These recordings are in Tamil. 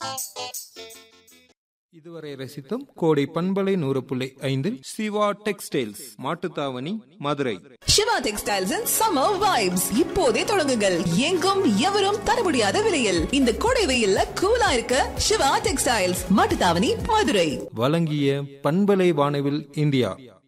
இதுவரை ரசித்தோம் கோடை பண்பலை நூறு புள்ளி ஐந்தில் Siva textiles Mattuthavani Madurai Siva textiles and summer vibes இப்போதே தொடங்குங்கள் எங்கும் எவரும் தர முடியாத விலையில் இந்த கோடை வெயில்ல கூலா இருக்க சிவா டெக்ஸ்டைல்ஸ் மாட்டுத்தாவணி மதுரை வழங்கிய பண்பலை வானவில் இந்தியா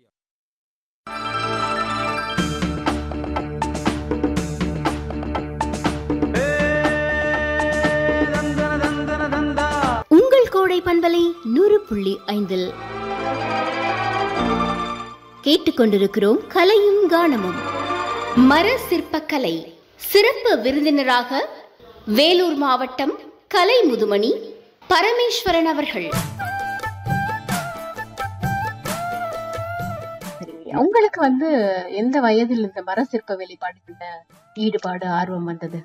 உங்கள் கோடை பண்பலை நூறு புள்ளி ஐந்தில் கேட்டுக்கொண்டிருக்கிறோம் கலையும் கானமும் மர சிற்பக்கலை சிறப்பு விருந்தினராக வேலூர் மாவட்டம் கலை முதுமணி பரமேஸ்வரன் அவர்கள் சரிங்க. உங்களுக்கு வந்து எந்த வயதில் இந்த மர சிற்ப வெளிப்பாடுகள்ல ஈடுபாடு ஆர்வம் வந்தது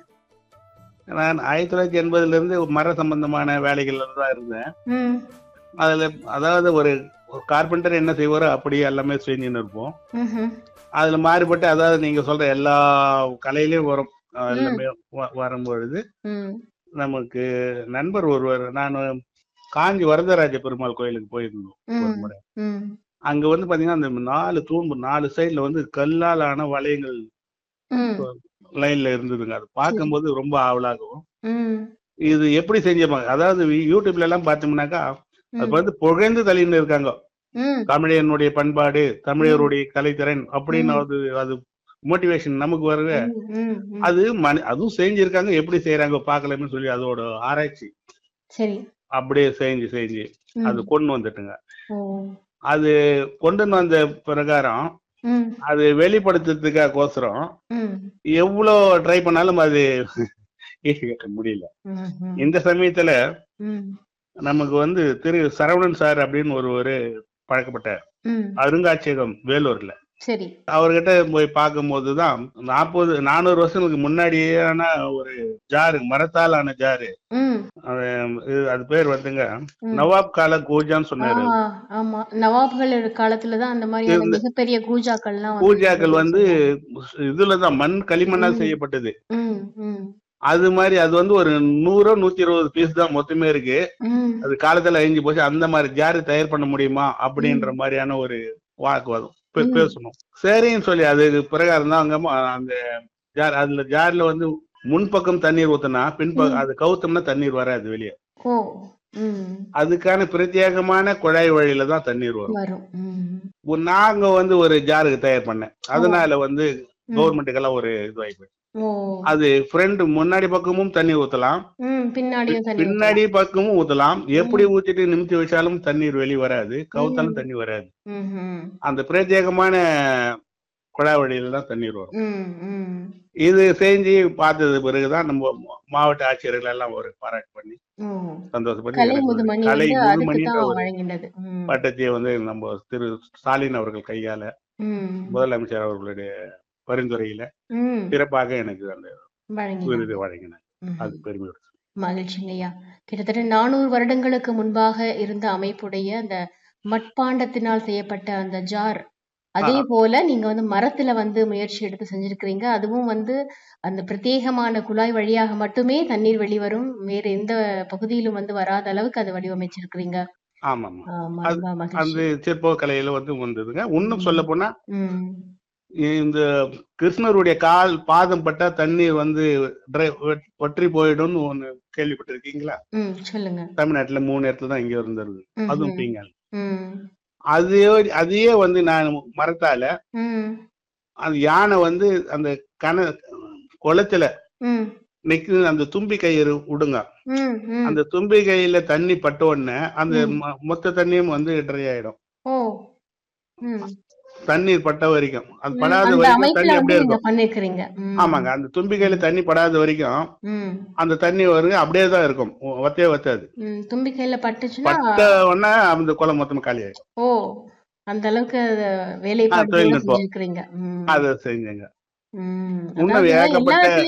நான் ஆயிரத்தி தொள்ளாயிரத்தி எண்பதுல இருந்து மர சம்பந்தமான வேலைகள்ல தான் இருந்தேன் ம், அதுல அதாவது ஒரு ஒரு கார்பெண்டர் என்ன செய்வாரோ அப்படியே எல்லாமே செஞ்சுன்னு இருப்போம் ம்ஹும். அதுல மாறுபட்டு அதாவது நீங்க சொல்ற எல்லா கலையிலயும் வரும் அஹ் எல்லாமே வ- வரும்பொழுது ம், நமக்கு நண்பர் ஒருவர் நான் காஞ்சி வரதராஜ பெருமாள் கோயிலுக்கு போயிருந்தோம் ஒரு ம், முறை ம், அங்க வந்து பாத்தீங்கன்னா அந்த நாலு தூம்பு நாலு சைடுல வந்து கல்லால் ஆன வளையங்கள் ம், லைன்ல இருந்ததுங்க அது பார்க்கும்போது ரொம்ப ஆவலாகவும் ம், இது எப்படி செஞ்சிருப்பாங்க அதாவது யூடியூப்ல எல்லாம் பார்த்தோம்னாக்கா அது ம், வந்து புகழ்ந்து தள்ளின்னு இருக்காங்க ம், தமிழனுடைய பண்பாடு தமிழருடைய கலைத்திறன் அப்படின்னு ம். அது அது மோட்டிவேஷன் நமக்கு வருது ம், ம், ம். அது மனி அதுவும் செஞ்சிருக்காங்க எப்படி செய்யறாங்க பார்க்கலாம்னு சொல்லி அதோட ஆராய்ச்சி சரி அப்படியே செஞ்சு செஞ்சு ம், அது கொண்டு வந்துட்டுங்க ஓ, அது கொண்டு வந்த பிரகாரம் ம், அது வெளிப்படுத்துறதுக்காகோசரம் ம், எவ்வளோ ட்ரை பண்ணாலும் அது ஈடுகட்ட முடியல ம், ம், இந்த சமயத்துல ம், நமக்கு வந்து திரு சரவணன் சார் அப்படின்னு ஒரு ஒரு பழக்கப்பட்ட ம். அருங்காட்சியகம் வேலூர்ல சரி அவர்கிட்ட போய் பார்க்கும்போது தான் நாற்பது நானூறு வருஷங்களுக்கு முன்னாடியான ஒரு ஜாரு மரத்தால் ஆன ஜாரு ம், அது இது- அது பேர் வந்துங்க ம். நவாப் கால கூஜான்னு சொன்னாரு ஆ, ஆமா நவாப்கள் காலத்துலதான் அந்த மாதிரியான இருந்த- மிகப்பெரிய கூஜாக்கள்லாம் வந்து பூஜாக்கள் வந்து இதுலதான் மண் களிமண்ணால் ம். செய்யப்பட்டது ம், ம், அது மாதிரி அது வந்து ஒரு நூறோ நூத்தி இருபது பீஸ் தான் மொத்தமே இருக்கு ம், அது காலத்துல அழிஞ்சு போச்சு அந்த மாதிரி ஜாரு தயார் பண்ண முடியுமா அப்படின்ற மாதிரியான ஒரு வாக்குவாதம் பே- ம். பேசணும் சரின்னு சொல்லி அது பிரகாரம் தான் அவங்க ம- அந்த ஜார் அதுல ஜார்ல வந்து முன்பக்கம் தண்ணீர் ஊத்துனா பின்பக்கம் ம். அது கவுத்தோம்னா தண்ணீர் வராது வெளியே ஓ ம் அதுக்கான பிரத்யேகமான குழாய் வழியில தான் தண்ணீர் வரும் வரும் ம், ஒரு- நாங்க வந்து ஒரு ஜாருக்கு தயார் பண்ணேன் அதனால வந்து ம். கவர்மெண்ட்டுக்கெல்லாம் ஒரு இதுவாகி போயிடுச்சு ஓ அது ஃப்ரண்ட் முன்னாடி பக்கமும் தண்ணி ஊத்தலாம் ம் பின்னாடியும் தண்ணி பின்னாடி பக்கமும் ஊத்தலாம் எப்படி ஊத்திட்டு நிமித்தி வச்சாலும் தண்ணீர் வெளி வராது கவுத்தாலும் ம். தண்ணி வராது ம், ம், அந்த பிரத்யேகமான குழாய் வழியில தான் தண்ணீர் வரும் ம், ம். இது செஞ்சு பார்த்தது பிறகுதான் நம்ம மா- மாவட்ட ஆட்சியர்கள் எல்லாம் ஒரு பாராட்டு பண்ணி ஓ சந்தோஷப்பட்டு கலை எனக்கு ஒரு முதுமணி கலை வந்து அதுக்கு முதுமணின்ற தான் ஒரு வழங்கினது ம், பட்டத்தை வந்து நம்ம திரு ஸ்டாலின் அவர்கள் கையால ம், முதலமைச்சர் அவர்களுடைய பரிந்துரையில ம், சிறப்பாக எனக்கு அந்த வழங்கினார் விருது வழங்கினார் ம். அது பெருமை மகிழ்ச்சிங்கய்யா கிட்டத்தட்ட நானூறு வருடங்களுக்கு முன்பாக இருந்த அமைப்புடைய அந்த மட்பாண்டத்தினால் செய்யப்பட்ட அந்த ஜார் அதே ஆ. போல நீங்க வந்து மரத்துல வந்து முயற்சி எடுத்து செஞ்சிருக்கிறீங்க அதுவும் வந்து அந்த பிரத்யேகமான குழாய் வழியாக மட்டுமே தண்ணீர் வெளிவரும் வேற எந்த பகுதியிலும் வந்து வராத அளவுக்கு அதை வடிவமைச்சிருக்கிறீங்க ஆமா ஆமா ஆமா அது- ரொம்ப அந்த மகிழ்ச்சி சிற்ப கலையில வந்து வந்ததுங்க இன்னும் சொல்ல போனா ம் இந்த கிருஷ்ணருடைய கால் பாதம் பட்டா தண்ணீர் வந்து dry- வட்- வற்றி போயிடும்னு ஒண்ணு கேள்விப்பட்டிருக்கீங்களா ம் சொல்லுங்க தமிழ்நாட்டுல மூணு இடத்துல தான் இங்க இருந்தது ம், அதுவும் ம், பீங்கால் ம் அதே அதையே வந்து நான் மரத்தால ம் அந்த யானை வந்து அந்த கண குளத்துல ம் நிக்கு அந்த தும்பி கயிறு விடுங்க ம் ம் அந்த தும்பி கையில தண்ணி பட்ட உடனே அந்த ம். மொ- மொத்த தண்ணியும் வந்து ட்ரை ஆயிடும் ஓ ம் தண்ணீர் பட்ட வரைக்கும் அது ம், படாத அந்த வரைக்கும் அமைப்புல தண்ணி வந்து அப்படியே நீங்க இருக்கும் பண்ணிருக்கிறீங்க ம். ஆமாங்க அந்த தும்பி கையில தண்ணி படாத வரைக்கும் ம் அந்த தண்ணி வருங்க அப்படியே தான் இருக்கும் ஒ- வத்தே வத்தாது ம் தும்பிக்கையில பட்டுச்சுன்னா பட்ட உடனே அந்த குளம் மொத்தமா காலி ஆயிடும் ஓ அந்த அளவுக்கு அத வேலைப்பாடு தொழில்நுட்பம். செஞ்சிருக்கிறீங்க ம் அதை செஞ்சேங்க ம் இன்னும் அதாவது எல்லா ஏகப்பட்ட- இடத்துலயும்